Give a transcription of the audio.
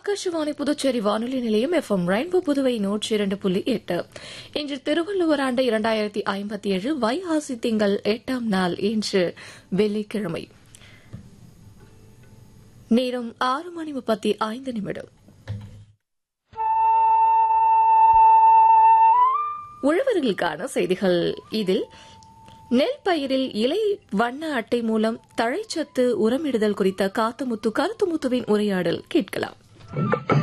ஆகாஷவாணி புதுச்சேரி வானொலி நிலையம் F M rainbow Puduvai நூற்றி இரண்டு புள்ளி எட்டு இன்று திருவள்ளுவர் ஆண்டு இரண்டாயிரத்தி ஐம்பத்தி ஏழு வைகாசி திங்கள் எட்டாம் நாள் இன்று வெள்ளிக்கிழமை நேரம் ஆறு மணி முப்பத்தி ஐந்து நிமிடம் உழவர்களுக்கான செய்திகள் இதில் நெல் பயிரில் இலை வண்ண அட்டை மூலம் தழைச்சத்து உரமிடுதல் குறித்த காத்துமுத்து கருத்துமுத்துவின் உரையாடல் கேட்கலாம்